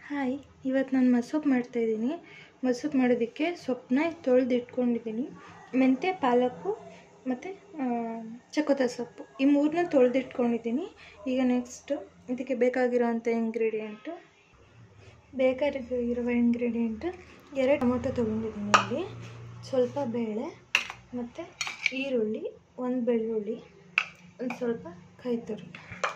hi ಇವತ್ತು ನಾನು ಮಸೂಪ್ ಮಾಡ್ತಾಯಿದ್ದೀನಿ ಮಸೂಪ್ ಮಾಡೋದಕ್ಕೆ ಸೊಪ್ಪನ್ನ ತೊಳೆದು ಇಟ್ಕೊಂಡಿದ್ದೀನಿ ಮೆಂತ್ಯ ಪಾಲಕ್ಕು ಮತ್ತು ಚಕೋತ ಸೊಪ್ಪು ಈ ಮೂರನ್ನ ತೊಳೆದಿಟ್ಕೊಂಡಿದ್ದೀನಿ ಈಗ ನೆಕ್ಸ್ಟು ಇದಕ್ಕೆ ಬೇಕಾಗಿರೋವಂಥ ಇಂಗ್ರೀಡಿಯೆಂಟು ಬೇಕಾಗಿರುವ ಇಂಗ್ರೀಡಿಯೆಂಟು ಎರಡು ಟೊಮೊಟೊ ತೊಗೊಂಡಿದ್ದೀನಿ ಇಲ್ಲಿ ಸ್ವಲ್ಪ ಬೇಳೆ ಮತ್ತು ಈರುಳ್ಳಿ ಒಂದು ಬೆಳ್ಳುಳ್ಳಿ ಒಂದು ಸ್ವಲ್ಪ ಕೈ ತುರಿ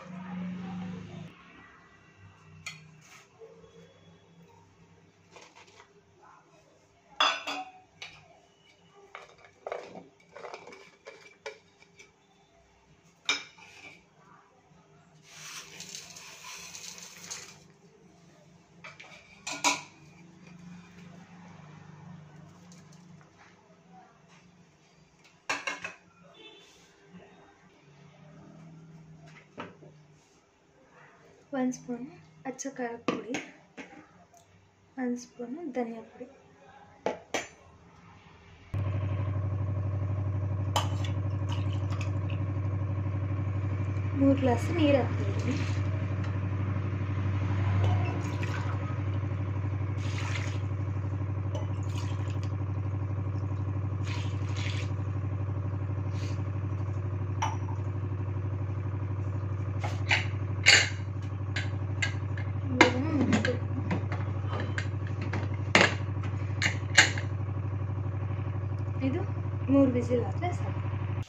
ಒಂದು ಸ್ಪೂನು ಅಚ್ಚ ಖಾರದ ಪುಡಿ ಒಂದು ಸ್ಪೂನು ಧನಿಯಾ ಪುಡಿ ಮೂರು ಗ್ಲಾಸ್ ನೀರು ಹಾಕ್ತಿದ್ದೀನಿ ಇದನ್ನು ಮುಚ್ಚಿಬಿಟ್ಟು ಇದು ಮೂರು ವಿಸಿಲ್ ಆದರೆ ಸಾಕು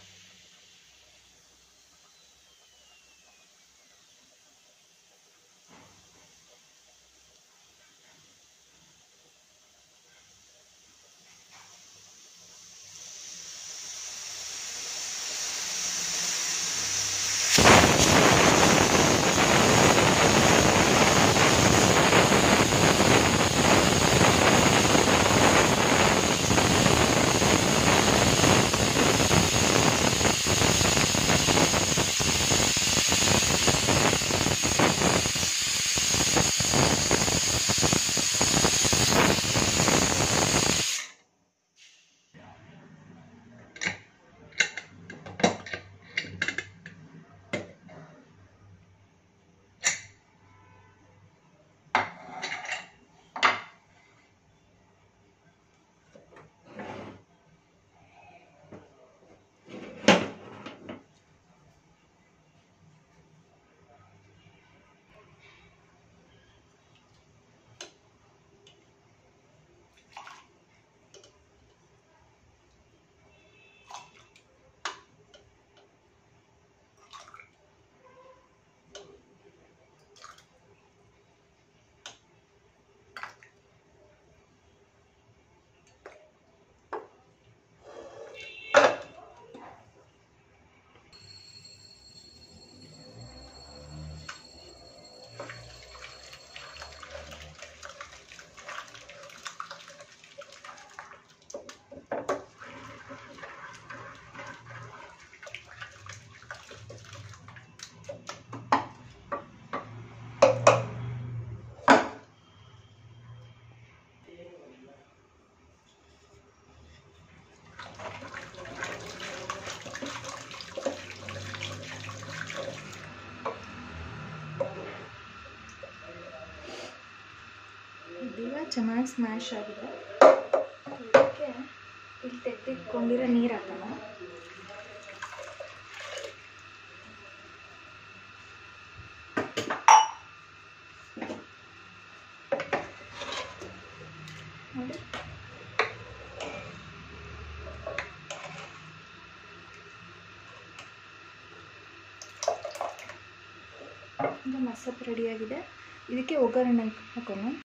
ಇದೀಗ ಚೆನ್ನಾಗಿ ಸ್ಮ್ಯಾಶ್ ಆಗಿದೆ ಇದಕ್ಕೆ ಇಲ್ಲಿ ತೆಗೆದಿಟ್ಕೊಂಡಿರೋ ನೀರು ಹಾಕೋಣ ನೋಡಿ ಈಗ ಮಸಪ್ ರೆಡಿಯಾಗಿದೆ ಇದಕ್ಕೆ ಒಗ್ಗರಣೆ ಹಾಕೋಣ